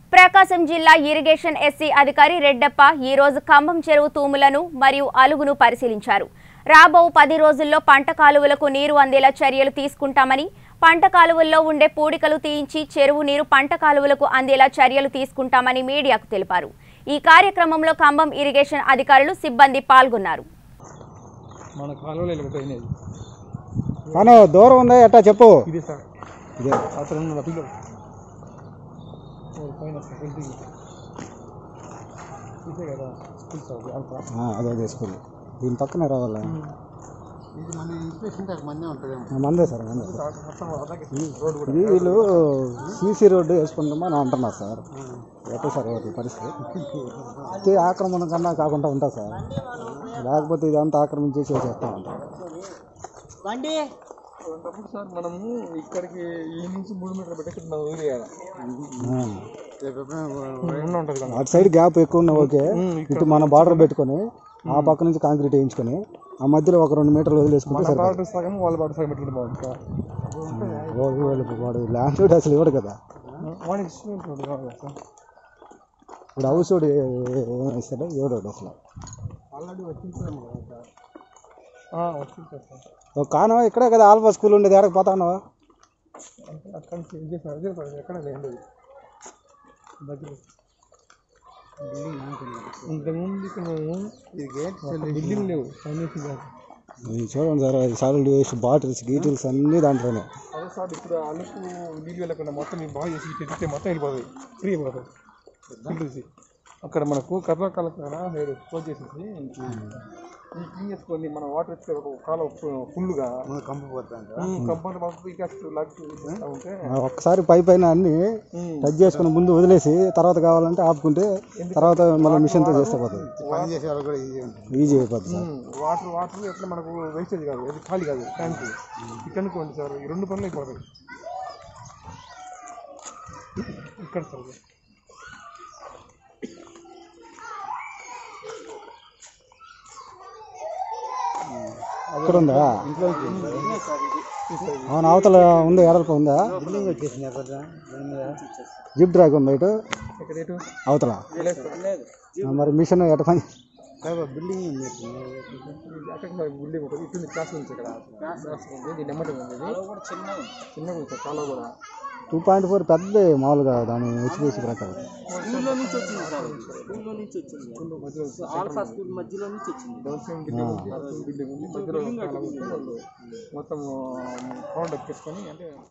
ప్రకాశం జిల్లా irrigation SC అధికారి రెడ్డప్ప ఈ రోజు ఖమ్మం చెరువు తూములను మరియు అలుగును పరిశీలించారు రాబో పది రోజుల్లో పంట కాలువలకు నీరు అందేలా చర్యలు తీసుకుంటామని పంట కాలువల్లో ఉండే పూడికలు తీయించి చెరువు నీరు పంట కాలువలకు అందేలా చర్యలు తీసుకుంటామని మీడియాకు తెలిపారు ఈ కార్యక్రమంలో ఖమ్మం ఇరిగేషన్ అధికారులు సిబ్బంది పాల్గొన్నారు మన కాలువలో వెళ్ళిపోయినాయి కానీ దూరం ఉందా ఎట్టా చెప్పు ఇదే సార్ ఇదే అతను ఉన్న పిల్లలు ఓ పైన సార్ ఇంటికి ఇదే కదా స్కూల్ సార్ అంతా ఆ, అదే అదే స్కూల్ దీని పక్కనే రావాలా ఇది మన ఇన్స్పెక్షన్ దాకా మందే ఉంటుంది ఆ, మందే సార్ మందే సార్ మొత్తం అలాగే రోడ్డు కూడా ఇది వీళ్ళు సీసీ రోడ్డు వేసుకుంటామని అంటున్నారు సార్ ఎట్లా సార్ వాటి పరిస్థితి ఇది ఆక్రమణ కన్నా కాకుండా ఉంటుంది సార్ లేకపోతే ఇదంతా ఆక్రమించేసి చేస్తూ ఉంటారు అలాంటప్పుడు సార్ మనము ఇక్కడికి ఈ నుంచి మూడు మీటర్లు పెట్టి ఇక్కడ మనం వదిలేయాలి ఆ. ఉన్న ఉంటుంది కదా అటు సైడ్ గ్యాప్ ఎక్కువ ఉన్నా ఓకే ఇటు మన బార్డర్ పెట్టుకొని ఆ పక్క నుంచి కాంక్రీట్ వేయించుకొని ఆ మధ్యలో ఒక రెండు మీటర్లు వదిలేసుకుంటే సరిపోతుంది బాట సగం వాళ్ళ బాట సగం పెట్టుకుంటే బాగుంటుంది సార్ వాడు వాడు- వాడు ల్యాండ్ రోడ్ అసలు ఇవ్వడు కదా వాడికి ఇష్టం ఉంటుంది కావాలి సార్ ఇప్పుడు హౌస్ రోడ్ ఏమిస్తాడు ఇవ్వడు అసలు ఆల్రెడీ వచ్చింటాము కదా సార్ వచ్చింటారు సార్ ఒక కానవా ఇక్కడే కదా ఆల్ఫా స్కూల్ ఉండేది ఎక్కడికి పోతానవా అంటే అక్కడి నుంచి ఏం చేస్తారు అదే సార్ ఎక్కడ లేదు దగ్గర ఇంతకుముందు ఇక్కడ మేము బిల్డింగ్ లేవు ఫైనాన్సింగ్ కాదు ఇది చూడండి సార్ సాలిడ్ వేస్ట్ బాటిల్స్ గీటిల్స్ అన్నీ దాంట్లోనే అదే సార్ ఇప్పుడు అలుకు నీళ్ళు వెళ్ళకుండా మొత్తం మేము బాగా చేసి తెచ్చితే మొత్తం వెళ్ళిపోతుంది ఫ్రీ అయిపోతుంది ఫిల్టర్స్ అక్కడ మనకు కర్ణాకాలం హెయిర్ క్లోజ్ చేసేసి ఈ క్లీన్ చేసుకొని మన వాటర్ వచ్చే ఒక కాలం ఫుల్గా కంప పోతాం కంపౌండ్ మాకు పీకేస్తూ లాగుతూ చేస్తా ఉంటే ఆ, ఒక్కసారి పై పైన అన్ని టచ్ చేసుకుని ముందు వదిలేసి తర్వాత కావాలంటే ఆపుకుంటే తర్వాత మళ్ళీ మిషన్తో చేస్తే పోతుంది పని చేసే వాళ్ళు కూడా ఈజీ ఈజీ అయిపోతుంది సార్ వాటర్ వాటర్ ఎట్లా మనకు వేస్టేజ్ కాదు అది ఖాళీ కాదు ట్యాంక్ ఇక్కడ అనుకోండి సార్ ఈ రెండు పనులు అయిపోతాయి ఇక్కడ సార్ ఇది. ఇక్కడ ఉందా అవును అవతల ఉందా ఎడల్ప ఉందా జిప్ డ్రాగ్ ఉందా ఇటు ఇక్కడ ఎటు అవతల లేదు సార్. ఆ, మరి మిషన్ ఎట పని బిల్డింగ్ ఉంది అక్కడ బిల్డింగ్ ఉంటుంది ఇటు క్లాస్ ఉంది ఇక్కడ క్లాస్ ఉంది దీని నెమ్మది ఉంది ఇది చిన్నగా ఉంది సార్ చాలా కూడా టూ పాయింట్ ఫోర్ పెద్దది మామూలుగా దాని హెచ్పిసి ప్రకారం స్కూల్లో నుంచి వచ్చింది సార్ స్కూల్లో నుంచి వచ్చింది ఆల్ఫా స్కూల్ మధ్యలో నుంచి వచ్చింది డౌన్ బిల్డింగ్ ఉంది బిల్డింగ్ ఉంది మధ్యలో చాలా ఉంది. మొత్తం పవర్ డెక్కేసుకొని అంటే